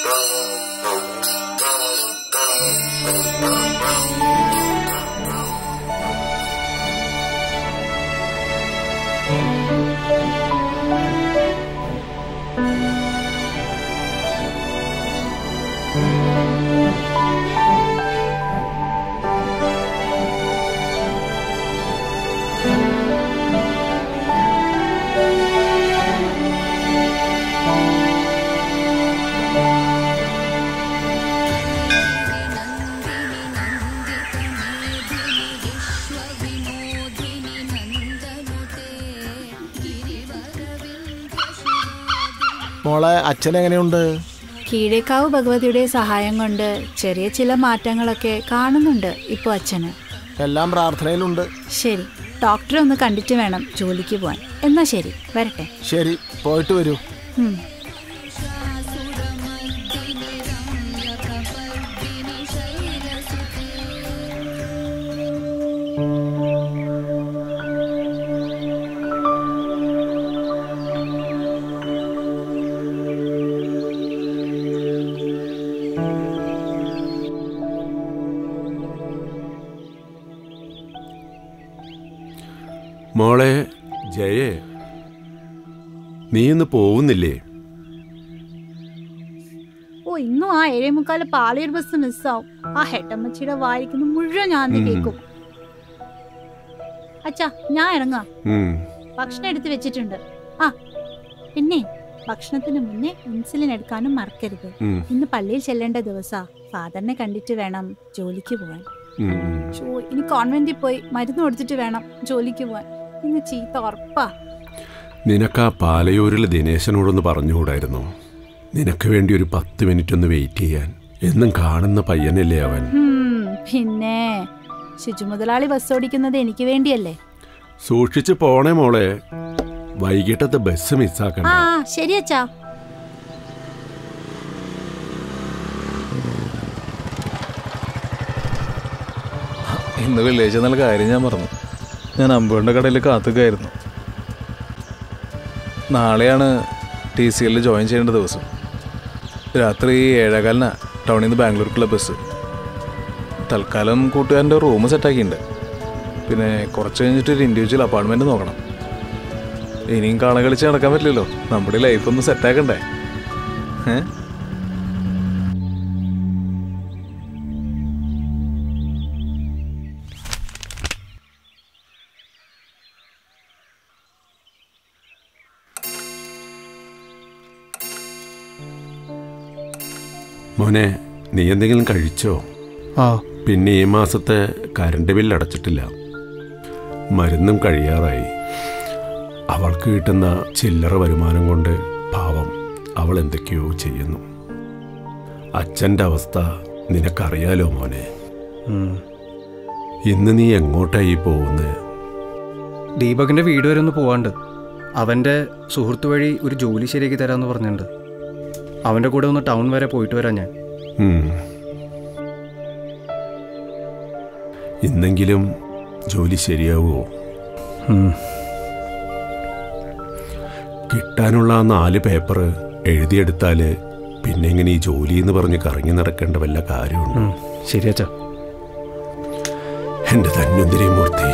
മോളെ അച്ഛൻ എങ്ങനെയുണ്ട് കീഴേക്കാവ് ഭഗവതിയുടെ സഹായം കൊണ്ട് ചെറിയ ചില മാറ്റങ്ങളൊക്കെ കാണുന്നുണ്ട് ഇപ്പോൾ അച്ഛന് എല്ലാം പ്രാർത്ഥനയിലുണ്ട് ശരി ഡോക്ടറെ ഒന്ന് കണ്ടിട്ട് വേണം ജോലിക്ക് പോവാൻ എന്നാ ശരി വരട്ടെ ശരി പോയിട്ട് വരൂ ഉം. മോളെ ജയേ നീ ഇന്ന് പോകുന്നില്ലേ ഓ ഇന്നും ആ ഏഴേ മുക്കാല് പാലയൂർ ബസ് മിസ്സാവും ആ ഹെട്ടമ്മച്ചിയുടെ വായിക്കുന്ന മുഴുവൻ ഞാൻ ഉം. കേൾക്കും അച്ഛാ ഞാൻ ഇറങ്ങാം ഉം. ഭക്ഷണം എടുത്ത് വെച്ചിട്ടുണ്ട് ആ പിന്നെ ഭക്ഷണത്തിന് മുന്നേ ഇൻസുലിൻ എടുക്കാനും മറക്കരുത് ഉം. ഇന്ന് പള്ളിയിൽ ചെല്ലേണ്ട ദിവസാ ഫാദറിനെ കണ്ടിട്ട് വേണം ജോലിക്ക് പോവാൻ ഉം. ഷോ ഇനി കോൺവെന്റിൽ പോയി മരുന്ന് കൊടുത്തിട്ട് വേണം ജോലിക്ക് പോവാൻ ഇന്ന് ചീത്ത ഉറപ്പാ നിനക്ക് ആ പാലയൂരിലെ ദിനേശനോടൊന്ന് പറഞ്ഞുകൂടായിരുന്നു നിനക്ക് വേണ്ടി ഒരു പത്ത് മിനിറ്റ് ഒന്ന് വെയിറ്റ് ചെയ്യാൻ എന്നും കാണുന്ന പയ്യനല്ലേ അവൻ ഹും, പിന്നെ ശുചി മുതലാളി ബസ് ഓടിക്കുന്നത് എനിക്ക് വേണ്ടിയല്ലേ സൂക്ഷിച്ച് പോണേ മോളെ വൈകിട്ടത്തെ ബസ് മിസ്സാക്കണ്ട ആ ശരി അച്ഛാ ഇന്ന് വെള്ളിയാഴ്ച എന്നുള്ള കാര്യം ഞാൻ മറന്നു ഞാൻ അമ്പുകളുടെ കടയിൽ കാത്തുകയായിരുന്നു നാളെയാണ് ടി സി എല്ലിൽ ജോയിൻ ചെയ്യേണ്ട ദിവസം രാത്രി ഏഴേകാലിനാ ടൗണിൽ നിന്ന് ബാംഗ്ലൂർക്കുള്ള ബസ് തൽക്കാലം കൂട്ടുകാരൻ്റെ റൂം സെറ്റാക്കിയിട്ടുണ്ട് പിന്നെ കുറച്ച് കഴിഞ്ഞിട്ട് ഒരു ഇൻഡിവിജ്വൽ അപ്പാർട്ട്മെൻറ്റ് നോക്കണം ഇനിയും കാണ കളിച്ച് നടക്കാൻ പറ്റില്ലല്ലോ നമ്മുടെ ലൈഫ് ഒന്ന് സെറ്റാക്കണ്ടേ ഏ മോനെ നീ എന്തെങ്കിലും കഴിച്ചോ ആ പിന്നെ ഈ മാസത്തെ കറണ്ട് ബില്ല് അടച്ചിട്ടില്ല മരുന്നും കഴിയാറായി അവൾക്ക് കിട്ടുന്ന ചില്ലറ വരുമാനം കൊണ്ട് പാവം അവൾ എന്തൊക്കെയോ ചെയ്യുന്നു അച്ഛൻ്റെ അവസ്ഥ നിനക്കറിയാലോ മോനെ ഇന്ന് നീ എങ്ങോട്ടായി പോകുന്നത് ദീപകിന്റെ വീട് വരെ ഒന്ന് പോവാണ്ട് അവന്റെ സുഹൃത്ത് വഴി ഒരു ജോലി ശരിയാക്കി തരാമെന്ന് പറഞ്ഞിട്ടുണ്ട് അവന്റെ കൂടെ ഒന്ന് ടൗൺ വരെ പോയിട്ട് വരാം ഞാൻ ഉം. ഇന്നെങ്കിലും ജോലി ശരിയാവുമോ കിട്ടാനുള്ള ആ നാല് പേപ്പർ എഴുതിയെടുത്താൽ പിന്നെ ഇങ്ങനെ ഈ ജോലി എന്ന് പറഞ്ഞ് കറങ്ങി നടക്കേണ്ട വല്ല കാര്യമുണ്ട് ശരിയച്ചാ എൻ്റെ ധന്വന്തരി മൂർത്തി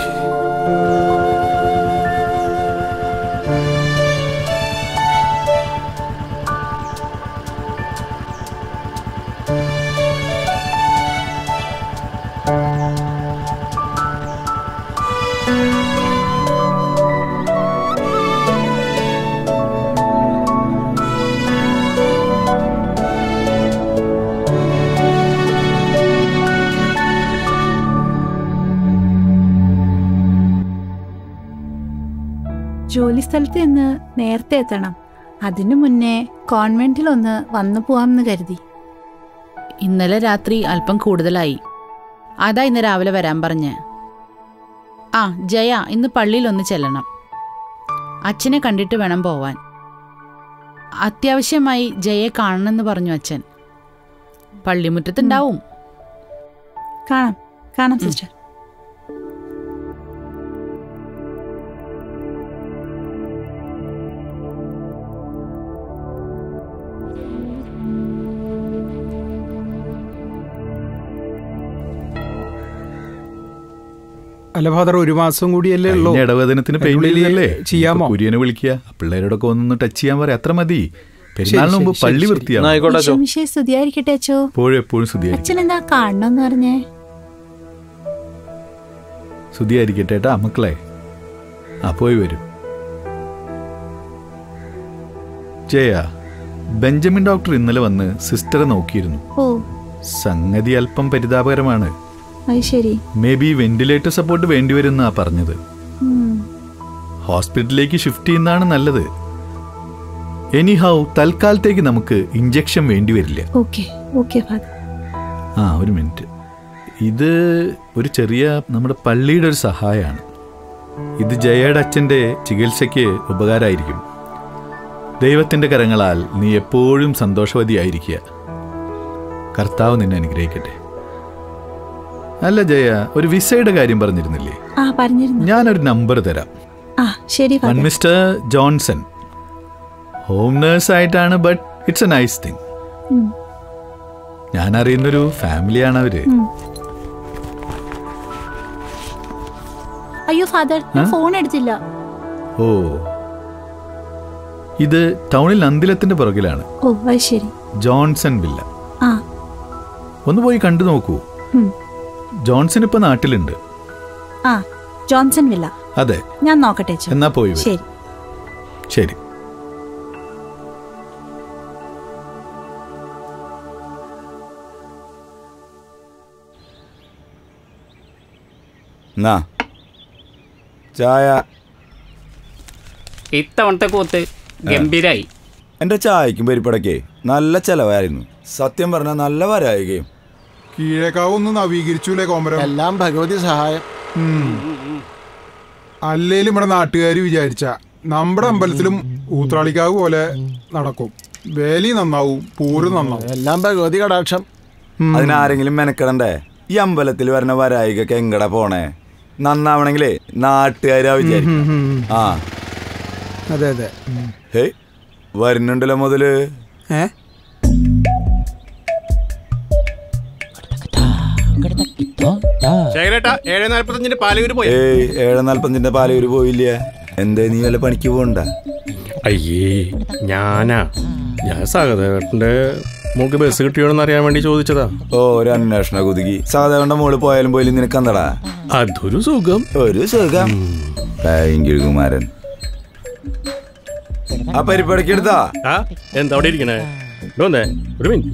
ജോലി സ്ഥലത്ത് നിന്ന് നേരത്തെ എത്തണം അതിനു മുന്നേ കോൺവെന്റിൽ ഒന്ന് വന്നു പോവാമെന്ന് കരുതി ഇന്നലെ രാത്രി അല്പം കൂടുതലായി അതാ ഇന്ന് രാവിലെ വരാൻ പറഞ്ഞ് ആ ജയ ഇന്ന് പള്ളിയിൽ ഒന്ന് ചെല്ലണം അച്ഛനെ കണ്ടിട്ട് വേണം പോവാൻ അത്യാവശ്യമായി ജയയെ കാണണമെന്ന് പറഞ്ഞു അച്ഛൻ പള്ളിമുറ്റത്തുണ്ടാവും കാണാം കാണാം സിസ്റ്റർ അല്ല ഫാദർ ഒരു മാസം കൂടിയല്ലേ ഉള്ളൂ കഴിഞ്ഞ ഇടവേദനത്തിന് പെയിൻ അതിനുള്ളിൽ ഇല്ലല്ലേ ചെയ്യാമോ കുര്യനെ വിളിക്കുക പിള്ളേരോടൊക്കെ ഒന്ന് ടച്ച് ചെയ്യാൻ പറയാം അത്ര മതി പെരുന്നാളിന് ശരി, മുമ്പ് ശരി, പള്ളി ശരി. വൃത്തിയാണ് ആയിക്കോട്ടെ അച്ചോ ഈശോമിശിയെ സ്തുതിയായിരിക്കട്ടെ അച്ചോ എപ്പോഴും എപ്പോഴും സ്തുതിയായിരിക്കും അച്ഛൻ എന്താ കാണണമെന്ന് പറഞ്ഞേ സ്തുതിയായിരിക്കട്ടെ ഏട്ടാ മക്കളെ ആ പോയി വരും ജയ ബെഞ്ചമിൻ ഡോക്ടർ ഇന്നലെ വന്ന് സിസ്റ്ററെ നോക്കിയിരുന്നു ഓ സംഗതി അല്പം പരിതാപകരമാണ് അത് ശരി മേ ബി വെന്റിലേറ്റർ സപ്പോർട്ട് വേണ്ടിവരുന്നാ പറഞ്ഞത് ഉം. ഹോസ്പിറ്റലിലേക്ക് ഷിഫ്റ്റ് ചെയ്യുന്നതാണ് നല്ലത് എനിഹൗ തൽക്കാലത്തേക്ക് നമുക്ക് ഇഞ്ചക്ഷൻ വേണ്ടി വരില്ല ഓക്കെ ഓക്കെ ഫാദർ ആ ഒരു മിനിറ്റ് ഇത് ഒരു ചെറിയ നമ്മുടെ പള്ളിയുടെ ഒരു സഹായമാണ് ഇത് ജയയുടെ അച്ഛൻ്റെ ചികിത്സയ്ക്ക് ഉപകാരമായിരിക്കും ദൈവത്തിൻ്റെ കരങ്ങളാൽ നീ എപ്പോഴും സന്തോഷവതിയായിരിക്കുക കർത്താവ് നിന്നെ അനുഗ്രഹിക്കട്ടെ അല്ല ജയ ഒരു വിസയുടെ കാര്യം പറഞ്ഞിരുന്നില്ലേ ആ പറഞ്ഞിരുന്നു ഞാനൊരു നമ്പർ തരാം ആ ശരി one father mister Johnson home nurse ആയിട്ടാണ് but it's a nice thing ഉം. ഞാൻ അറിയുന്നൊരു ഫാമിലിയാണ് അവര് ഉം. അയ്യോ ഫാദർ ഞാൻ ആ? ഫോൺ എടുത്തില്ല ഓ ഇത് ടൗണിൽ നന്ദിലത്തിന്റെ പുറകിലാണ് ഓ അത് ശരി ജോൺസൺ വില്ല ആ ഒന്ന് പോയി കണ്ടു നോക്കൂ ഉം. ജോൺസൺ ഇപ്പൊ നാട്ടിലുണ്ട് ആ ജോൺസൺ വില്ല അതെ ഞാൻ നോക്കട്ടെ അച്ചോ എന്നാ പോയി വരൂ. ശരി ശരി എന്നാ ചായ ഇത്തവണത്തെ കൂത്ത് ഗംഭീരായി എൻ്റെ ചായക്കും പരിപ്പടക്കേ നല്ല ചെലവായിരുന്നു സത്യം പറഞ്ഞാൽ നല്ല വരായികയും കീഴേക്കാവ് ഒന്ന് നവീകരിച്ചൂലേ കോമരം എല്ലാം ഭഗവതി സഹായം അല്ലേലും ഇവിടെ നാട്ടുകാർ വിചാരിച്ച നമ്മുടെ അമ്പലത്തിലും ഊത്രാളിക്കാവ് പോലെ നടക്കും വേലി നന്നാവും പൂരം നന്നാവും എല്ലാം ഭഗവതി കടാക്ഷം അതിനാരെങ്കിലും മെനക്കെടണ്ടേ ഈ അമ്പലത്തിൽ വരുന്ന വരായികൊക്കെ എങ്ങടാ പോണേ നന്നാവണെങ്കിലേ നാട്ടുകാരാ വിചാരിക്കും ആ അതെ അതെ ഹേ വരുന്നുണ്ടല്ലോ മുതല് ഏ ശേഖരേട്ടാ ഏഴ് നാല്പത്തഞ്ചിന്റെ പാലയൂര് പോയി ഏയ് ഏഴ് നാൽപ്പത്തഞ്ചിന്റെ പാലയൂര് പോയില്ലേ എന്തേ നീ വല്ല പണിക്ക് പോകണ്ട അയ്യേ ഞാനാ ഞാൻ സഹദേവേട്ടന്റെ മോക്ക് ബസ് കിട്ടിയോന്ന് അറിയാൻ വേണ്ടി ചോദിച്ചതാ ഓ ഒരു അന്വേഷണ കുതുകി സാധാരണ മോള് പോയാലും പോയാലും നിനക്ക് എന്താടാ അതൊരു സുഖം ഒരു സുഖം ഭയങ്കര കുമാരൻ ആ പരിപ്പടക്ക് എടുത്താ ആ എന്താ അവിടെ ഇരിക്കണേ ഇവിടെ വന്നേ ഒരു മിനിറ്റ്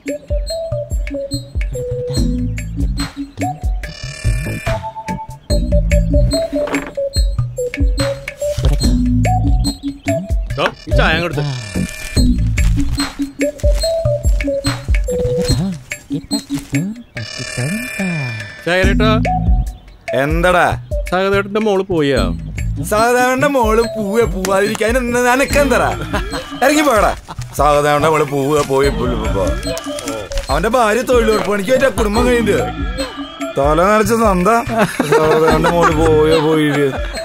ദോ, ഈ ചായ കൊടുത്ത് ശേഖരേട്ടാ എന്തടാ സഹദേവേട്ടന്റെ മോള് പോയാ സാധാരണ മോള് പൂവെ പൂവാതിരിക്കാൻ നനക്കെന്തടാ ഇറങ്ങി പോകടാ സാധാരണ മോള് പൂവ പോയി പുല്ല് പോ. അവന്റെ ഭാര്യ തൊഴിലുറപ്പ് പണിക്ക് പറ്റിയ കുടുംബം കഴിഞ്ഞിട്ട് തല നനച്ച നന്ദ സാധാരണ മോള് പോയോ പോയിട്ട്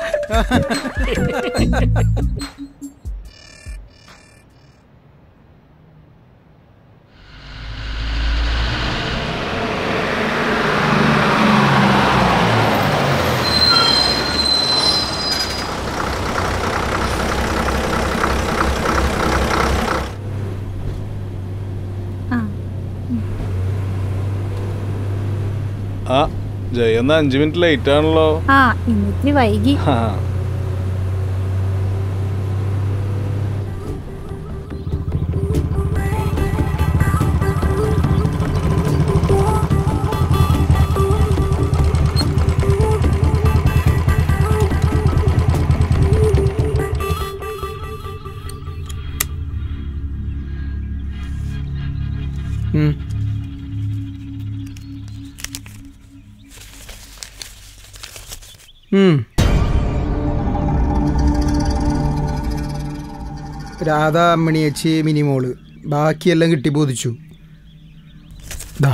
ആ ആ ജയന്ന അഞ്ചു മിനിറ്റ് ലേറ്റ് ആണല്ലോ ആ ഇന്നിത്തിരി വൈകി ആ ഉം. ഉം. രാധ അമ്മണിയച്ചി മിനിമോള് ബാക്കിയെല്ലാം കിട്ടി ബോധിച്ചു ദാ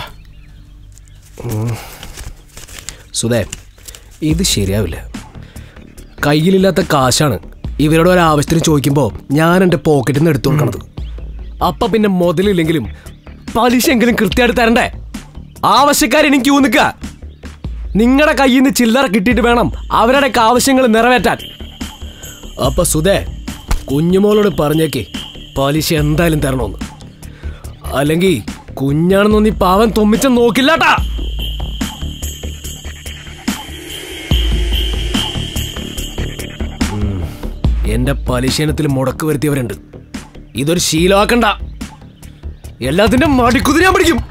സുധേ ഇത് ശരിയാവില്ല കയ്യിലില്ലാത്ത കാശാണ് ഇവരോട് ഒരു ആവശ്യത്തിന് ചോദിക്കുമ്പോൾ ഞാൻ എൻ്റെ പോക്കറ്റിൽ നിന്ന് എടുത്തു കൊടുക്കണത് അപ്പൊ പിന്നെ മുതലില്ലെങ്കിലും പലിശ എങ്കിലും കൃത്യമായിട്ട് തരണ്ടേ ആവശ്യക്കാരെനിക്ക് ക്യൂ നിൽക്ക നിങ്ങളുടെ കയ്യിൽ നിന്ന് ചില്ലറ കിട്ടിയിട്ട് വേണം അവരുടെയൊക്കെ ആവശ്യങ്ങൾ നിറവേറ്റാൻ അപ്പൊ സുധേ കുഞ്ഞുമോളോട് പറഞ്ഞേക്ക് പലിശ എന്തായാലും തരണമെന്ന് അല്ലെങ്കിൽ കുഞ്ഞാണെന്നൊന്നും ഈ പാവൻ തുമ്മിച്ച നോക്കില്ലാട്ടാ ഉം. എന്റെ പലിശനത്തിൽ മുടക്ക് വരുത്തിയവരുണ്ട് ഇതൊരു ശീലമാക്കണ്ട എല്ലാത്തിന്റെ മടിക്കുതിരി ഞാൻ പിടിക്കും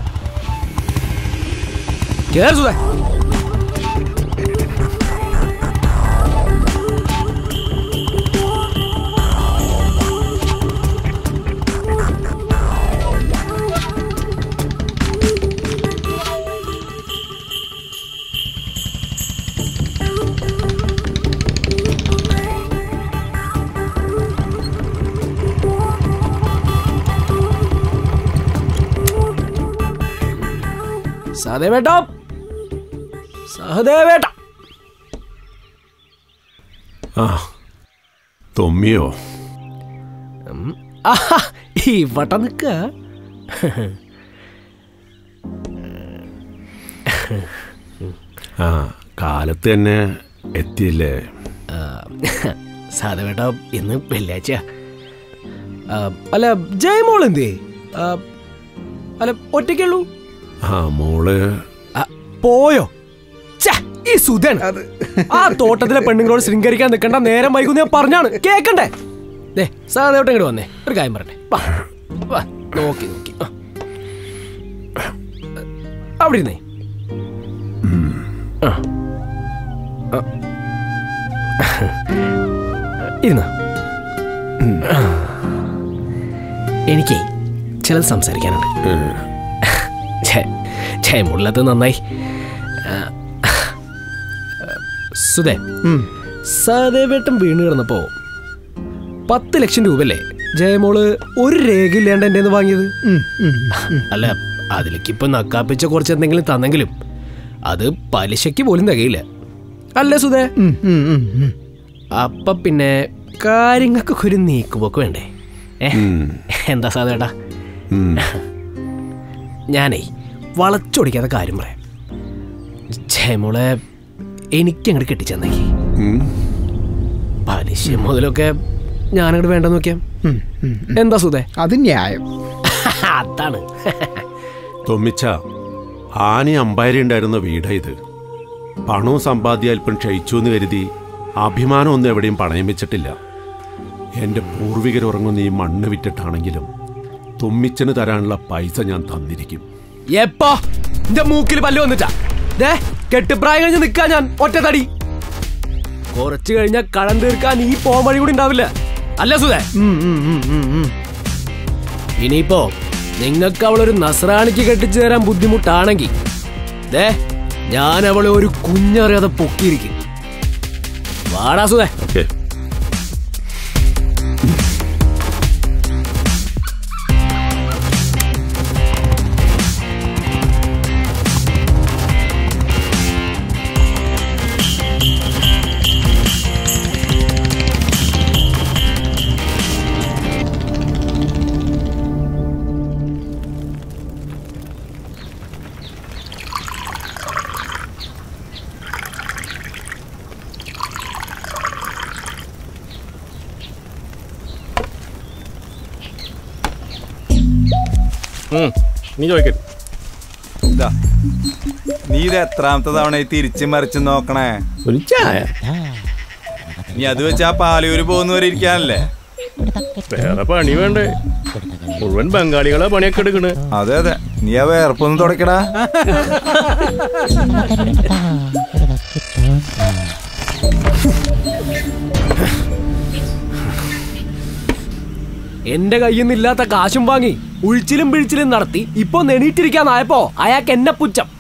കേറ് സുധേ സഹദേവേട്ടാ സഹദേവേട്ടാ ആ തൊമ്മിയോ ആഹാ, ഇവിടെ നിക്ക ആ കാലത്ത് തന്നെ എത്തിയില്ലേ സഹദേവേട്ടാ ഇന്ന് വെള്ളിയാഴ്ച അല്ല ജയമോൾ എന്തേ ആ, അല്ല ഒറ്റയ്ക്കുള്ളൂ ആ മോള് ആ, പോയോ ഛെ, ഈ സുധൻ ആ തോട്ടത്തിലെ പെണ്ണുങ്ങളോട് ശൃംഗരിക്കാൻ നിൽക്കണ്ട നേരം വൈകുന്ന ഞാൻ പറഞ്ഞാണ് കേക്കണ്ടേ ദേ സാധേവട്ടം ഇങ്ങോട്ട് വന്നേ ഒരു കാര്യം പറയട്ടെ വാ വാ നോക്കി നോക്കി ആ. അവിടെ ഇരുന്നേ ആ. ആ. ഇരുന്നോ എനിക്കേ ചിലത് സംസാരിക്കാനുണ്ട് ജയമുള്ളത് നന്നായി ആ, സുധേ സഹദേവേട്ടൻ വീണ് കിടന്നപ്പോ പത്ത് ലക്ഷം രൂപല്ലേ ജയമോള് ഒരു രേഖയില്ലാണ്ട് എൻ്റെ വാങ്ങിയത് അല്ല അതിലേക്ക് ഇപ്പൊ നക്കാപ്പിച്ച കുറച്ച് എന്തെങ്കിലും തന്നെങ്കിലും അത് പലിശയ്ക്ക് പോലും തികയില്ല അല്ലേ സുധേ അപ്പൊ പിന്നെ കാര്യങ്ങൾക്കൊക്കെ ഒരു നീക്കുപോക്ക് വേണ്ടേ ഏ എന്താ സാധേട്ടാ ഞാനേ വളച്ചൊടിക്കാത്ത കാര്യം പറയാം ജയമോളെ എനിക്കങ്ങോട്ട് കെട്ടിച്ചെന്നേക്ക് പലിശ മുതലൊക്കെ ഞാനങ്ങോട്ട് വേണ്ടെന്ന് നോക്കിയാം എന്താ സുധേ അത് ന്യായം അതാണ് തൊമ്മിച്ച ആനി അമ്പാരി ഉണ്ടായിരുന്ന വീടാ ഇത് പണവും സമ്പാദ്യം അല്പം ക്ഷയിച്ചു എന്ന് കരുതി അഭിമാനം ഒന്നും എവിടെയും പണയം വെച്ചിട്ടില്ല എൻ്റെ പൂർവികരുറങ്ങുന്ന ഈ മണ്ണ് വിറ്റിട്ടാണെങ്കിലും തുമ്മിച്ചന് തരാനുള്ള പൈസ ഞാൻ തന്നിരിക്കും എപ്പോ എന്റെ മൂക്കിൽ പല്ല് വന്നിട്ടാ ദേ കെട്ടുപ്രായം കഴിഞ്ഞ് നിക്കാ ഞാൻ ഒറ്റ തടി കുറച്ചു കഴിഞ്ഞാൽ കടം തീർക്കാൻ ഈ പോം വഴി കൂടി ഉണ്ടാവില്ല അല്ല സുധേ ഇനിയിപ്പോ നിങ്ങൾക്ക് അവളൊരു നസ്രാണിക്ക് കെട്ടിച്ചു തരാൻ ബുദ്ധിമുട്ടാണെങ്കിൽ ദേ ഞാൻ അവളെ ഒരു കുഞ്ഞറിയാതെ പൊക്കിയിരിക്കും വാടാ സുധേ ഓക്കെ നീ ചോദിക്കരുത് ഇതാ. നീ ഇത് എത്രാമത്തെ തവണ ഈ തിരിച്ചു മറിച്ച് നോക്കണേ ഒരു ചായ നീ അത് വെച്ച് ആ പാലൂര് പോകുന്നവരെ ഇരിക്കാനല്ലേ വേറെ പണി വേണ്ടേ മുഴുവൻ ബംഗാളികളെ പണിയൊക്കെ എടുക്കണ് അതെ അതെ നീ ആ വേർപ്പൊന്ന് തുടക്കടാ എന്റെ കയ്യിൽ നിന്നില്ലാത്ത കാശും വാങ്ങി ഉഴിച്ചിലും പിഴിച്ചിലും നടത്തി ഇപ്പൊ നെണീറ്റിരിക്കാന്നായപ്പോ അയാൾക്ക് എന്നെ പുച്ഛം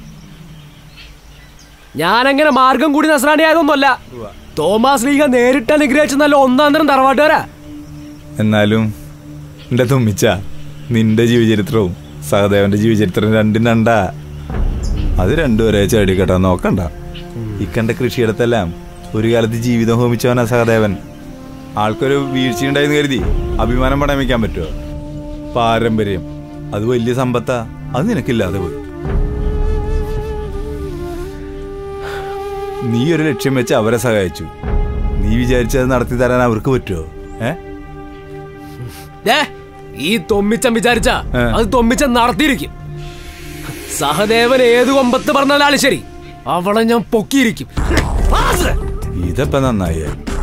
ഞാനങ്ങനെ മാർഗം കൂടി നസ്രാണിയായതൊന്നുമല്ല തോമാസ് ലീഗ നേരിട്ട് അനുഗ്രഹിച്ച നല്ല ഒന്നാം തരം തറവാട്ടുകാരാ എന്നാലും എന്റെ തുമ്മിച്ച നിന്റെ ജീവചരിത്രവും സഹദേവന്റെ ജീവചരിത്രം രണ്ടും രണ്ടാ അത് രണ്ടും ഒരേ ചെടി കേട്ടോ നോക്കണ്ട ഇക്കണ്ട കൃഷിയിടത്തെല്ലാം ഒരു കാലത്ത് ജീവിതം ഹോമിച്ചവനാ സഹദേവൻ ആൾക്കൊരു വീഴ്ചയുണ്ടായെന്ന് കരുതി അഭിമാനം പണയം വയ്ക്കാൻ പറ്റുമോ പാരമ്പര്യം അത് വലിയ സമ്പത്താ അത് നിനക്കില്ലാതെ പോയി നീ ഒരു ലക്ഷ്യം വെച്ച് അവരെ സഹായിച്ചു നീ വിചാരിച്ചത് നടത്തി തരാൻ അവർക്ക് പറ്റുമോ ഏ ദേ, ഈ തൊമ്മിച്ചൻ വിചാരിച്ച ഏ. അത് തൊമ്മിച്ചൻ നടത്തിയിരിക്കും സഹദേവൻ ഏത് കൊമ്പത്ത് പറഞ്ഞാലും ശരി അവളെ ഞാൻ പൊക്കിയിരിക്കും ആസ്! ഇതപ്പോ നന്നായി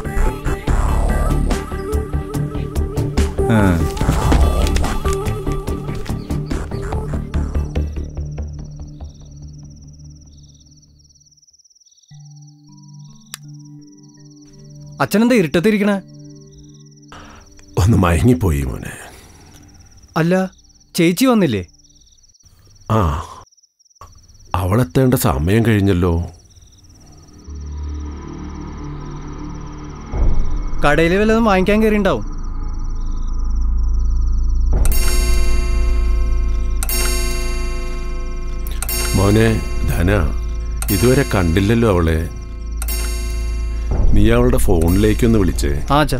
ആ. അച്ഛനെന്താ ഇരുട്ടത്തിരിക്കണേ ഒന്ന് മയങ്ങിപ്പോയി മോനെ അല്ല ചേച്ചി വന്നില്ലേ ആ അവളെത്തേണ്ട സമയം കഴിഞ്ഞല്ലോ കടയിൽ വല്ലതും വാങ്ങിക്കാൻ കയറിണ്ടാവും മോനെ ധന ഇതുവരെ കണ്ടില്ലല്ലോ അവളെ നീ അവളുടെ ഫോണിലേക്കൊന്ന് വിളിച്ചേ ആ അച്ഛാ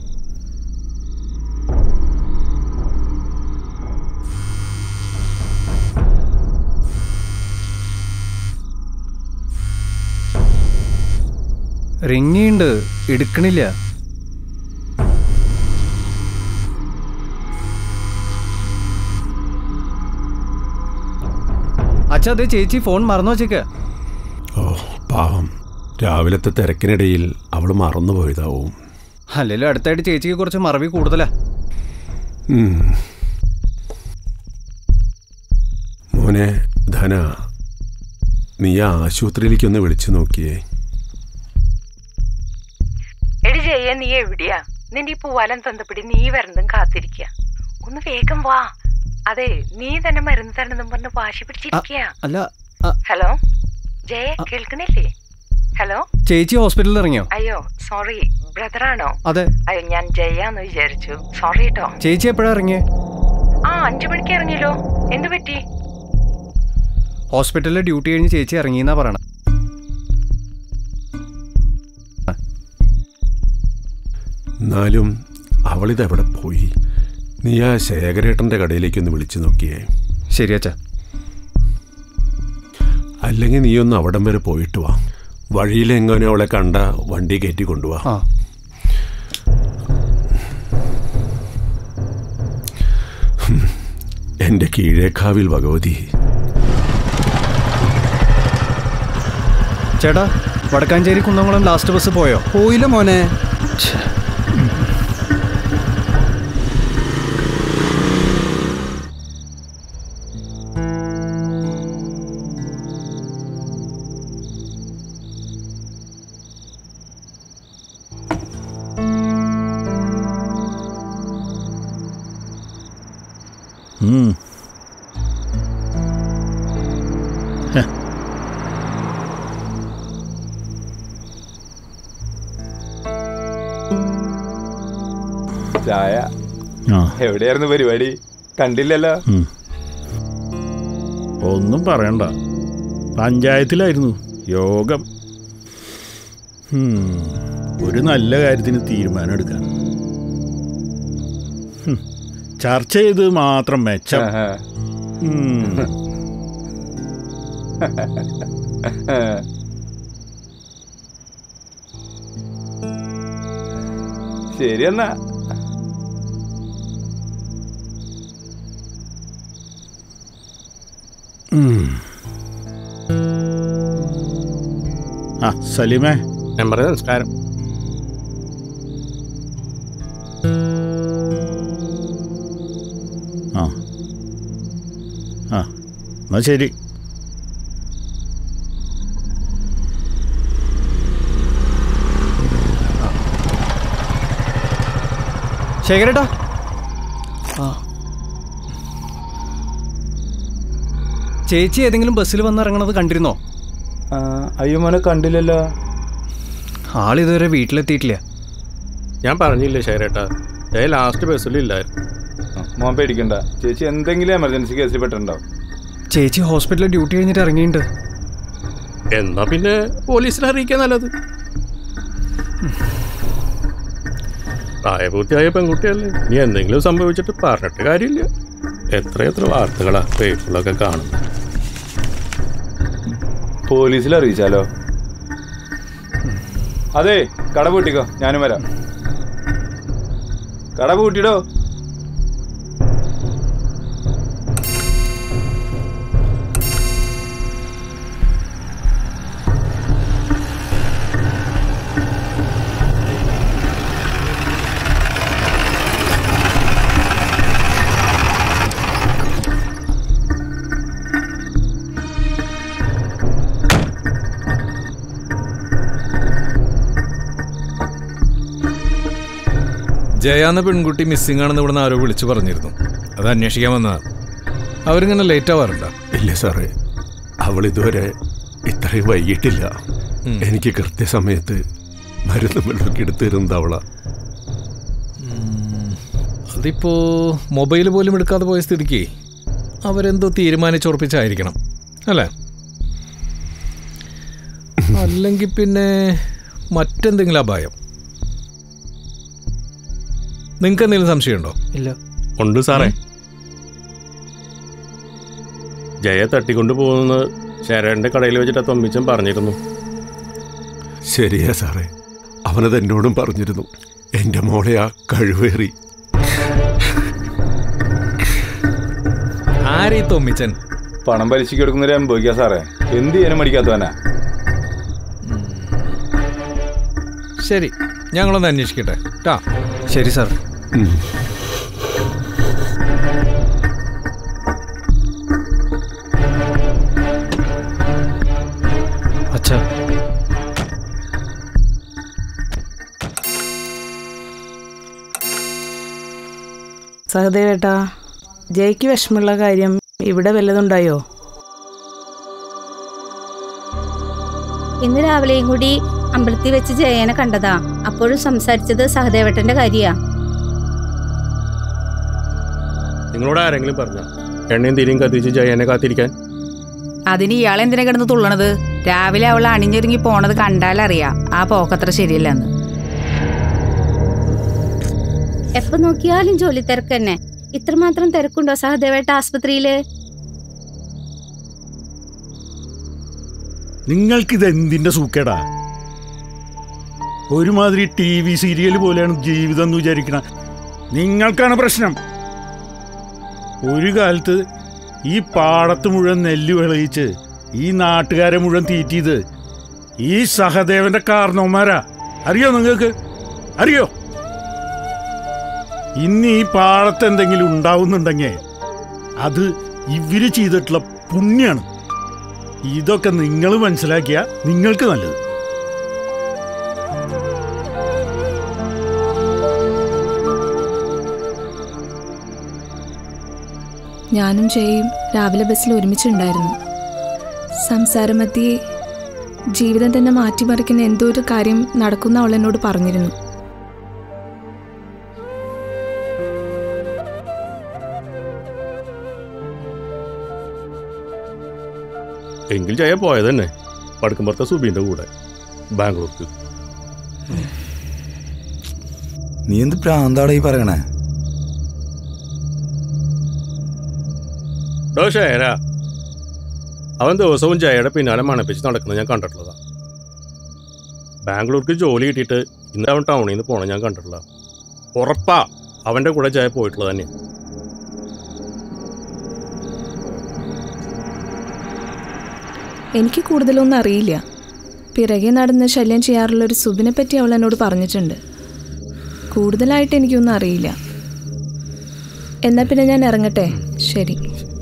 റിങ്ങിണ്ട് എടുക്കണില്ല അച്ഛാ അതെ ചേച്ചി ഫോൺ മറന്നു വച്ചേക്ക ഓ പാവം രാവിലത്തെ തിരക്കിനിടയിൽ അവൾ മറന്നുപോയതാവും അല്ലെങ്കിലും അടുത്തായിട്ട് ചേച്ചിക്ക് കുറച്ച് മറവി കൂടുതലാ ഉം. മോനെ ധന നീ ആ ആശുപത്രിയിലേക്കൊന്ന് വിളിച്ചു നോക്കിയേ എടി ജയ നീ എവിടെയാ നിന്റെ ഈ പൂവാലം തന്നപ്പിടി നീ വരുന്നതും കാത്തിരിക്ക ഒന്ന് വേഗം വാ അതെ നീ തന്നെ മരുന്ന് തരണമെന്നും പറഞ്ഞ് വാശി പിടിച്ചിരിക്കുക അല്ല ഹലോ ജയ കേൾക്കണില്ലേ ഹലോ ചേച്ചി ഹോസ്പിറ്റലിൽ ഇറങ്ങിയോ അയ്യോ സോറി ബ്രദറാണോ അതെ അയ്യോ ഞാൻ ജയ എന്ന് വിചാരിച്ചു സോറി കേട്ടോ ചേച്ചി എപ്പോഴാ ഇറങ്ങിയേ ആ അഞ്ചു മണിക്ക് ഇറങ്ങിയല്ലോ എന്തു പറ്റി ഹോസ്പിറ്റലിലെ ഡ്യൂട്ടി കഴിഞ്ഞ് ചേച്ചി ഇറങ്ങിയെന്നാ പറയണ എന്നാലും അവളിതെവിടെ പോയി നീ ആ ശേഖരേട്ടൻ്റെ കടയിലേക്കൊന്ന് വിളിച്ചു നോക്കിയേ ശരി അച്ഛാ അല്ലെങ്കിൽ നീ ഒന്ന് അവിടം വരെ പോയിട്ട് വാ വഴിയിലെങ്ങനെ അവളെ കണ്ട വണ്ടി കയറ്റി കൊണ്ടുപോവാ ആ എൻ്റെ കീഴേക്കാവിൽ ഭഗവതി ചേട്ടാ വടക്കാഞ്ചേരി കുന്നംകുളം ലാസ്റ്റ് ബസ് പോയോ പോയില്ല മോനെ ഉം. ഹെ. ചായ ആ എവിടെയായിരുന്നു പരിപാടി കണ്ടില്ലല്ലോ ഉം. ഒന്നും പറയണ്ട പഞ്ചായത്തിലായിരുന്നു യോഗം ഉം. ഒരു നല്ല കാര്യത്തിന് തീരുമാനം എടുക്കാൻ ഉം. ചർച്ച ചെയ്ത് മാത്രം മെച്ചം ഉം. ശരി എന്നാ ഉം. ആ സലീമേ മെമ്പറെ നമസ്കാരം ആ ആ എന്നാ ശരി ശേഖരേട്ടാ ആ ചേച്ചി ഏതെങ്കിലും ബസ്സിൽ വന്നിറങ്ങണത് കണ്ടിരുന്നോ ആ, അയ്യോ മോനെ കണ്ടില്ലല്ലോ ആളിതുവരെ വീട്ടിലെത്തിയിട്ടില്ല ഞാൻ പറഞ്ഞില്ലേ ശേരേട്ടാ ഏ ലാസ്റ്റ് ബസ്സിലില്ലായിരുന്നു മോൻ പേടിക്കണ്ട ചേച്ചി എന്തെങ്കിലും എമർജൻസി കേസിൽ പെട്ടിട്ടുണ്ടാവും ചേച്ചി ഹോസ്പിറ്റലിൽ ഡ്യൂട്ടി കഴിഞ്ഞിട്ട് ഇറങ്ങിയിട്ടുണ്ട് എന്നാ പിന്നെ പോലീസിൽ അറിയിക്കാൻ നല്ലത് പ്രായപൂർത്തിയായ പെൺകുട്ടിയല്ലേ നീ എന്തെങ്കിലും സംഭവിച്ചിട്ട് പറഞ്ഞിട്ട് കാര്യമില്ല എത്ര എത്ര വാർത്തകളാ പേപ്പറിലൊക്കെ കാണും പോലീസിൽ അറിയിച്ചാലോ അതെ കട പൂട്ടിക്കോ ഞാനും വരാം കട പൂട്ടിടോ ജയ എന്ന പെൺകുട്ടി മിസ്സിംഗ് ആണെന്ന് ഇവിടുന്ന് ആരോ വിളിച്ചു പറഞ്ഞിരുന്നു അത് അന്വേഷിക്കാൻ വന്നതാ അവരിങ്ങനെ ലേറ്റ് ആവാറുണ്ടോ ഇല്ല സാറേ അവൾ ഇതുവരെ ഇത്രയും വൈകിട്ടില്ല എനിക്ക് കൃത്യസമയത്ത് മരുന്നും വെള്ളമൊക്കെ എടുത്തു തരുന്നത് അവളാ അതിപ്പോ മൊബൈൽ പോലും എടുക്കാതെ പോയ സ്ഥിതിക്ക് അവരെന്തോ തീരുമാനിച്ചുറപ്പിച്ചായിരിക്കണം അല്ലേ അല്ലെങ്കിൽ പിന്നെ മറ്റെന്തെങ്കിലും അപായം നിങ്ങൾക്ക് എന്തെങ്കിലും സംശയമുണ്ടോ ഇല്ല ഉണ്ട് സാറേ ജയ തട്ടിക്കൊണ്ട് പോകുന്നത് ശരണിന്റെ കടയിൽ വെച്ചിട്ട് തൊമ്മിച്ചൻ പറഞ്ഞിരുന്നു ശരിയാ സാറേ അവനത് എന്നോടും പറഞ്ഞിരുന്നു എൻ്റെ മോളെ ആ കഴിവേറി ആരീ തൊമ്മിച്ചൻ പണം പലിശയ്ക്ക് എടുക്കുന്നവരെ അനുഭവിക്കുക സാറേ എന്ത് ചെയ്യാനും മടിക്കാത്തവനാ ശരി ഞങ്ങളൊന്ന് അന്വേഷിക്കട്ടെ ട്ടാ ശരി സാർ അച്ഛാ സഹദേവേട്ടാ ജയ്ക്ക് വിഷമമുള്ള കാര്യം ഇവിടെ വല്ലതുണ്ടായോ ഇന്ന് രാവിലെയും കൂടി അമ്പലത്തിൽ വെച്ച് ജയനെ കണ്ടതാ അപ്പോഴും സംസാരിച്ചത് സഹദേവട്ടന്റെ കാര്യാ നിങ്ങളോട് ആരെങ്കിലും പറഞ്ഞ എണ്ണയും തിരിയും കത്തിച്ച് ജയനെ കാത്തിരിക്കാൻ അതിന് ഇയാൾ എന്തിനാ കിടന്ന് തുള്ളണത് രാവിലെ അവൾ അണിഞ്ഞൊരുങ്ങി പോണത് കണ്ടാലറിയാം ആ പോക്കത്ര ശരിയല്ലെന്ന് എപ്പോ നോക്കിയാലും ജോലി തിരക്ക് തന്നെ ഇത്രമാത്രം തിരക്കുണ്ടോ സഹദേവേട്ട ആസ്പത്രിയില് നിങ്ങൾക്കിത് എന്തിന്റെ സൂക്കേടാ ഒരുമാതിരി ടി വി സീരിയൽ പോലെയാണ് ജീവിതം എന്ന് വിചാരിക്കണ നിങ്ങൾക്കാണ് പ്രശ്നം ഒരു കാലത്ത് ഈ പാടത്ത് മുഴുവൻ നെല്ല് വിളയിച്ച് ഈ നാട്ടുകാരെ മുഴുവൻ തീറ്റിയത് ഈ സഹദേവന്റെ കാരണവന്മാരാ അറിയോ നിങ്ങൾക്ക് അറിയോ ഇന്ന് ഈ പാടത്ത് എന്തെങ്കിലും ഉണ്ടാവുന്നുണ്ടെങ്കിൽ അത് ഇവര് ചെയ്തിട്ടുള്ള പുണ്യാണ് ഇതൊക്കെ നിങ്ങൾ മനസ്സിലാക്കിയ നിങ്ങൾക്ക് നല്ലത് ഞാനും ജയയും രാവിലെ ബസ്സിൽ ഒരുമിച്ചുണ്ടായിരുന്നു സംസാരമധ്യേ ജീവിതം തന്നെ മാറ്റിമറിക്കുന്ന എന്തോ ഒരു കാര്യം നടക്കുന്ന അവൾ എന്നോട് പറഞ്ഞിരുന്നു എങ്കിൽ ജയ പോയത് തന്നെ പടുക്കുമ്പുറത്തെ സുബീന്റെ കൂടെ ബാംഗ്ലൂർക്ക് നീ എന്ത് പ്രാന്താടാ ഈ പറയണേ ഡോ ശേര അവൻ ദിവസവും ജയയുടെ പിന്നാലെ മണപ്പിച്ച് നടക്കുന്നത് ഞാൻ കണ്ടിട്ടുള്ളതാ ബാംഗ്ലൂർക്ക് ജോലി കിട്ടിയിട്ട് ഇന്ന് അവൻ ടൗണിൽ നിന്ന് പോണം ഞാൻ കണ്ടിട്ടുള്ള ഉറപ്പാ അവന്റെ കൂടെ ജയ പോയിട്ടുള്ളത് തന്നെ എനിക്ക് കൂടുതലൊന്നും അറിയില്ല പിറകെ നടന്ന് ശല്യം ചെയ്യാറുള്ള ഒരു സുബിനെ പറ്റി അവൾ എന്നോട് പറഞ്ഞിട്ടുണ്ട് കൂടുതലായിട്ട് എനിക്കൊന്നും അറിയില്ല എന്നാ പിന്നെ ഞാൻ ഇറങ്ങട്ടെ ശരി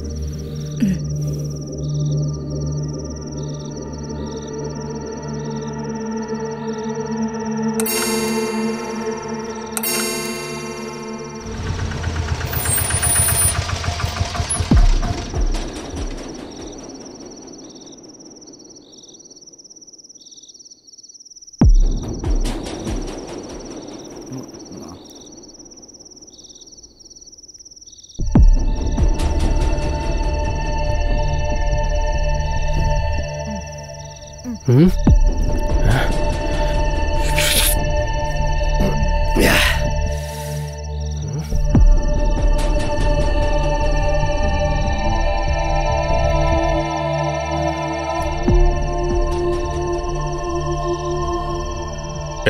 ഉം?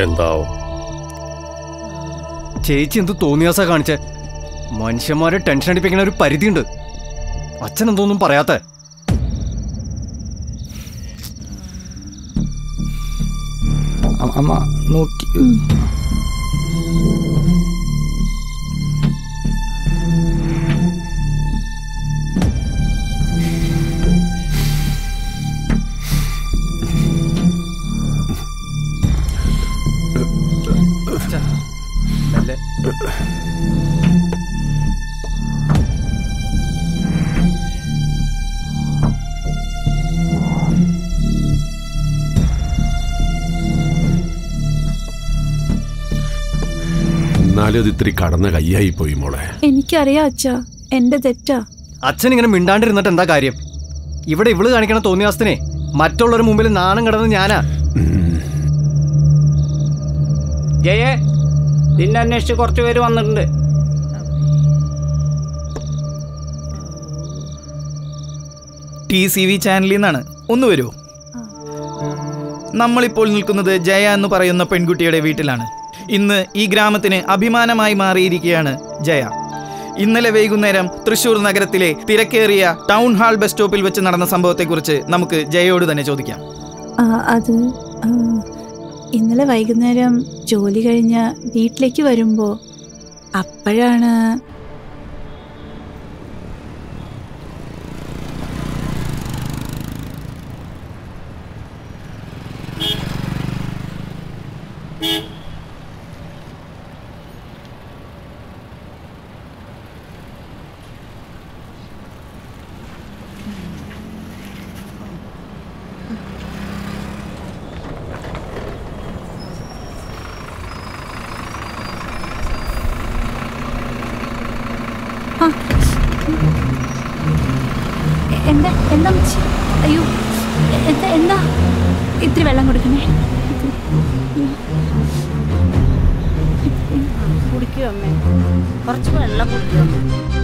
എന്താവും ചേച്ചി എന്ത് തോന്നിയാസ കാണിച്ചേ മനുഷ്യന്മാരെ ടെൻഷൻ അടിപ്പിക്കുന്ന ഒരു പരിധിയുണ്ട് അച്ഛൻ എന്തോന്നും പറയാത്ത അമ്മ നോക്കി എന്നാലും അത് ഇത്തിരി കടന്ന കയ്യായി പോയി മോളെ എനിക്കറിയാം അച്ഛാ എന്റെ തെറ്റാ അച്ഛൻ ഇങ്ങനെ മിണ്ടാണ്ടിരുന്നിട്ട് എന്താ കാര്യം ഇവിടെ ഇവള് കാണിക്കണ തോന്നിയാസത്തിനെ മറ്റുള്ളവരുടെ മുമ്പിൽ നാണം കിടന്ന് ഞാനാ ജയേ നിന്നെ അന്വേഷിച്ച് കുറച്ച് പേര് വന്നിട്ടുണ്ട് ടി സി വി ചാനലിൽ നിന്നാണ് ഒന്ന് വരുമോ നമ്മളിപ്പോൾ നിൽക്കുന്നത് ജയ എന്ന് പറയുന്ന പെൺകുട്ടിയുടെ വീട്ടിലാണ് ഇന്ന് ഈ ഗ്രാമത്തിന് അഭിമാനമായി മാറിയിരിക്കുകയാണ് ജയ ഇന്നലെ വൈകുന്നേരം തൃശൂർ നഗരത്തിലെ തിരക്കേറിയ ടൗൺ ഹാൾ ബസ് സ്റ്റോപ്പിൽ വെച്ച് നടന്ന സംഭവത്തെക്കുറിച്ച് നമുക്ക് ജയയോട് തന്നെ ചോദിക്കാം ആ, അത് ആ, ഇന്നലെ വൈകുന്നേരം ജോലി കഴിഞ്ഞ് വീട്ടിലേക്ക് വരുമ്പോ അപ്പോഴാണ് ആ. എ- എന്താ എന്താ അമ്മച്ചി? അയ്യോ എ- എന്താ എന്താ ഇത്തിരി വെള്ളം കൊടുക്കണേ കുടിക്കൂ അമ്മേ കുറച്ച് വെള്ളം കുടിക്കൂ അമ്മേ.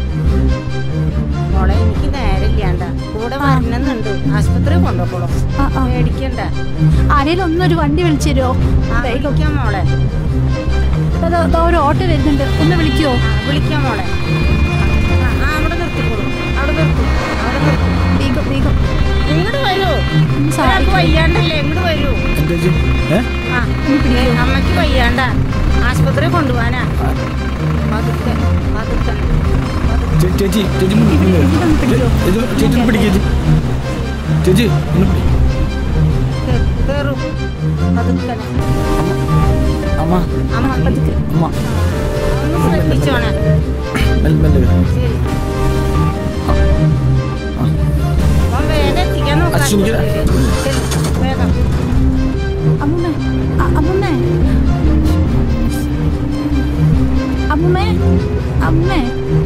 മോളെ എനിക്ക് നേരില്ലാണ്ട കൂടെ വരണമെന്നുണ്ട് ആശുപത്രി കൊണ്ടുപോക്കോളൂ പേടിക്കണ്ട ആരേലും ഒന്നൊരു വണ്ടി വിളിച്ചു തരുമോ ആ, വിളിക്കാം മോളെ അതാ അതാ ഒരു ഓട്ടോ വരുന്നുണ്ട് ഒന്ന് വിളിക്കുവോ വിളിക്കാം മോളെ ആ, ആ, അവിടെ നിർത്തിക്കോളൂ അവിടെ നിർത്തും അവിടെ നിർത്തും വേഗം വേഗം ഇങ്ങോട്ട് വരൂ ഒരാൾക്ക് വയ്യാണ്ടല്ലേ ഇങ്ങോട്ട് വരൂ ആ ഏ, അമ്മയ്ക്ക് വയ്യാണ്ട ആശുപത്രി കൊണ്ടുപോവാനാ പതുക്കെ പതുക്കെ ചേച്ചി ചേച്ചി ചേച്ചി പിടിക്കേ ചേച്ചി കയറൂ പതുക്കെ അമ്മ അമ്മ പതുക്കെ അമ്മ ഒന്ന് ശ്രദ്ധിച്ചോണേ മെല്ലെ മെല്ലെ ശരി മോൻ വേഗം എത്തിക്കാൻ നോക്കാം അശ്വിനിക്ക് ശരി, വേഗം അമ്മുമ്മേ അ- അമ്മുമ്മേ അമ്മുമ്മേ അമ്മേ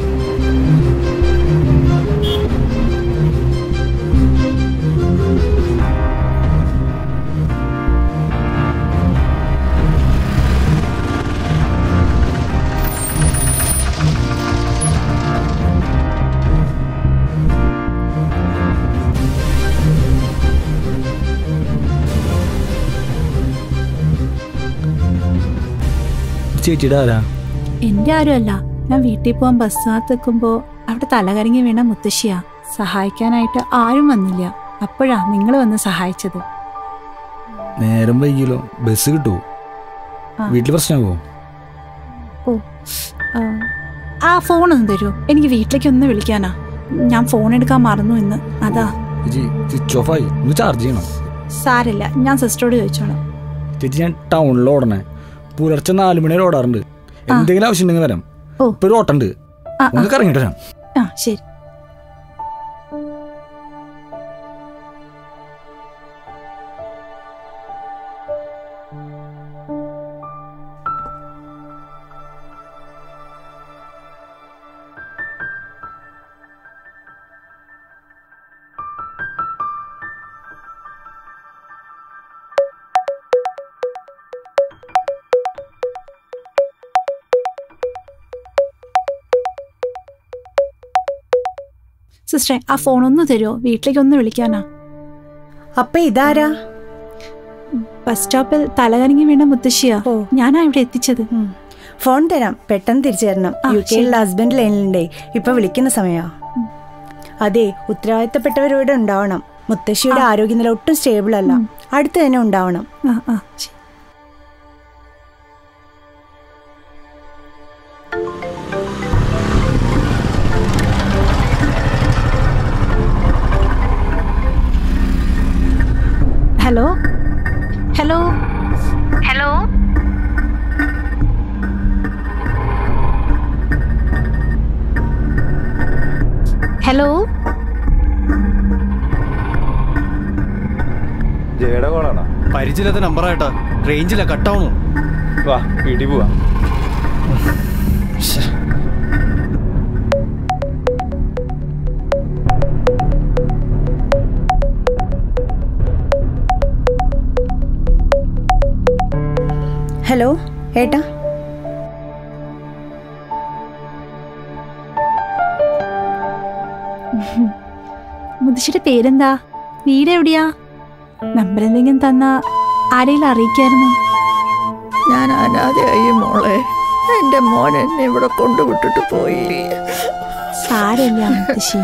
ചേച്ചിയുടെ ആരാ എന്റെ ആരുമല്ല ഞാൻ വീട്ടിൽ പോകാൻ ബസ്സിനകത്ത് നിൽക്കുമ്പോൾ അവിടെ തലകറങ്ങി വീണ മുത്തശ്ശിയാ സഹായിക്കാനായിട്ട് ആരും വന്നില്ല അപ്പോഴാ നിങ്ങൾ വന്ന് സഹായിച്ചത് നേരം വൈകിയല്ലോ ബസ് കിട്ടുമോ ആ. വീട്ടിൽ പ്രശ്നമാവോ ഓ ആ, ആ ഫോണൊന്ന് തരുമോ എനിക്ക് വീട്ടിലേക്ക് ഒന്ന് വിളിക്കാനാ ഞാൻ ഫോൺ എടുക്കാൻ മറന്നു ഇന്ന് അതാ ചേച്ചി സ്വിച്ച് ഓഫ് ആയി ഒന്ന് ചാർജ് ചെയ്യണം സാരില്ല ഞാൻ സിസ്റ്ററോട് ചോദിച്ചോളാം ചേച്ചി ഞാൻ ടൗണിൽ ഓടണേ പുലർച്ചെ നാല് മണി വരെ ഓടാറുണ്ട് എന്തെങ്കിലും ആവശ്യം ഉണ്ടെങ്കിൽ വരാം ഇപ്പൊ ഒരു ഓട്ടുണ്ട് ആ, ഒന്ന് കറങ്ങിട്ട് വരാം ആ ശരി സിസ്റ്ററെ ആ ഫോൺ ഒന്ന് തരുമോ വീട്ടിലേക്ക് ഒന്ന് വിളിക്കാനാ അപ്പൊ ഇതാരാ ബസ് സ്റ്റോപ്പിൽ തലകറങ്ങി വീണ മുത്തശ്ശിയാ ഞാനാ ഇവിടെ എത്തിച്ചത് ഫോൺ തരാം പെട്ടെന്ന് തിരിച്ചു തരണം ആ, യു കെയിലുള്ള ശരി. ഹസ്ബൻഡ് ലൈനിലുണ്ടേ ഇപ്പൊ വിളിക്കുന്ന സമയാ അതെ ഉത്തരവാദിത്തപ്പെട്ടവരോട് ഉണ്ടാവണം മുത്തശ്ശിയുടെ ആരോഗ്യനില ഒട്ടും സ്റ്റേബിൾ അല്ല അടുത്ത് തന്നെ ഉണ്ടാവണം ഹലോ ഹലോ ഹലോ ഹലോ ജയുടെ കോളാണോ പരിചയമില്ലാത്ത നമ്പറായിട്ടാ റേഞ്ചില്ല കട്ടാവുന്നു വാ വീട്ടിൽ പോവാ ഹലോ ഏട്ടാ മുത്തശ്ശിയുടെ പേരെന്താ വീട് എവിടെയാ നമ്പർ എന്തെങ്കിലും തന്നാ ആരെങ്കിലും അറിയിക്കായിരുന്നു ഞാൻ അനാഥയായി മോളെ എന്റെ മോൻ എന്നെ ഇവിടെ കൊണ്ടുവിട്ടിട്ട് പോയി സാരമില്ല മുത്തശ്ശി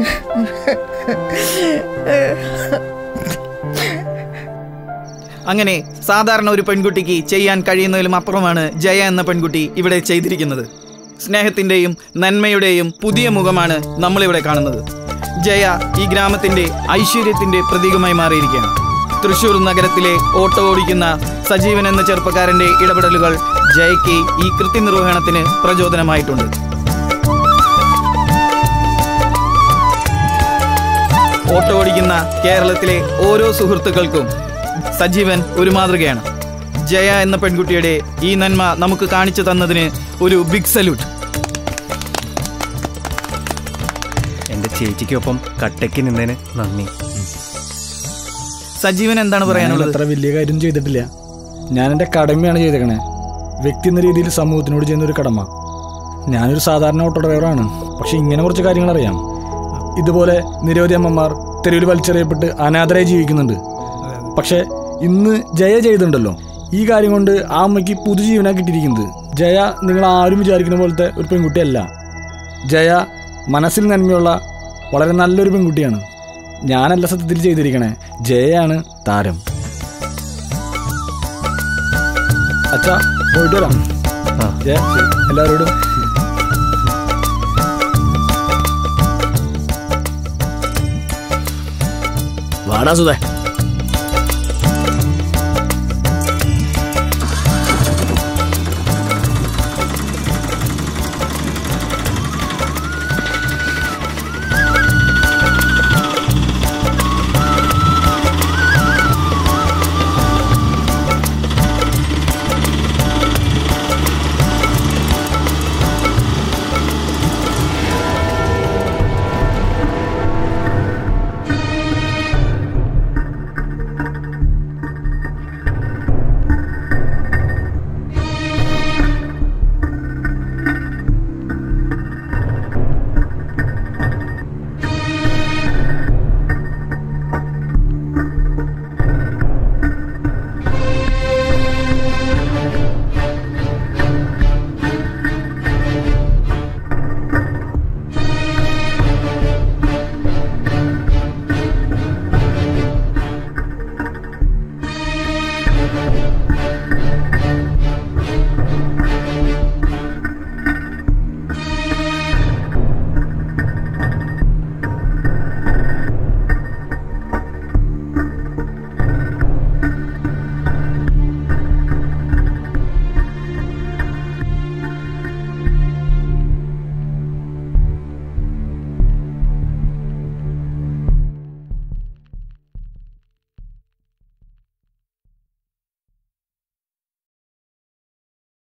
അങ്ങനെ സാധാരണ ഒരു പെൺകുട്ടിക്ക് ചെയ്യാൻ കഴിയുന്നതിലും അപ്പുറമാണ് ജയ എന്ന പെൺകുട്ടി ഇവിടെ ചെയ്തിരിക്കുന്നത് സ്നേഹത്തിന്റെയും നന്മയുടെയും പുതിയ മുഖമാണ് നമ്മളിവിടെ കാണുന്നത് ജയ ഈ ഗ്രാമത്തിന്റെ ഐശ്വര്യത്തിന്റെ പ്രതീകമായി മാറിയിരിക്കുകയാണ് തൃശൂർ നഗരത്തിലെ ഓട്ടോ ഓടിക്കുന്ന സജീവൻ എന്ന ചെറുപ്പക്കാരന്റെ ഇടപെടലുകൾ ജയയ്ക്ക് ഈ കൃത്യനിർവഹണത്തിന് പ്രചോദനമായിട്ടുണ്ട് ഓട്ടോ ഓടിക്കുന്ന കേരളത്തിലെ ഓരോ സുഹൃത്തുക്കൾക്കും സജീവൻ ഒരു മാതൃകയാണ് ജയ എന്ന പെൺകുട്ടിയുടെ ഈ നന്മ നമുക്ക് കാണിച്ചു തന്നതിന് ഒരു ബിഗ് സല്യൂട്ട് എൻ്റെ ചേച്ചിക്കൊപ്പം കട്ടയ്ക്ക് നിന്നതിന് നന്ദി സജീവൻ എന്താണ് ഞാൻ പറയാനുള്ളത് അത്ര വലിയ കാര്യം ചെയ്തിട്ടില്ല ഞാൻ എൻ്റെ കടമയാണ് ചെയ്തേക്കണേ വ്യക്തി എന്ന രീതിയിൽ സമൂഹത്തിനോട് ചെയ്യുന്ന ഒരു കടമ ഞാനൊരു സാധാരണ ഓട്ടോ ഡ്രൈവറാണ് പക്ഷെ ഇങ്ങനെ കുറച്ച് കാര്യങ്ങൾ അറിയാം ഇതുപോലെ നിരവധി അമ്മമാർ തെരുവിൽ വലിച്ചെറിയപ്പെട്ട് അനാഥരായി ജീവിക്കുന്നുണ്ട് പക്ഷെ ഇന്ന് ജയ ചെയ്തിട്ടുണ്ടല്ലോ ഈ കാര്യം കൊണ്ട് ആ അമ്മയ്ക്ക് പുതുജീവനാ കിട്ടിയിരിക്കുന്നത് ജയ നിങ്ങൾ ആരും വിചാരിക്കുന്ന പോലത്തെ ഒരു പെൺകുട്ടിയല്ല ജയ മനസ്സിൽ നന്മയുള്ള വളരെ നല്ലൊരു പെൺകുട്ടിയാണ് ഞാനല്ല സത്യത്തിൽ ചെയ്തിരിക്കണേ ജയയാണ് താരം അച്ഛാ പോയിട്ട് വരാം ജയ ശരി. എല്ലാവരോടും വാടാ സുധേ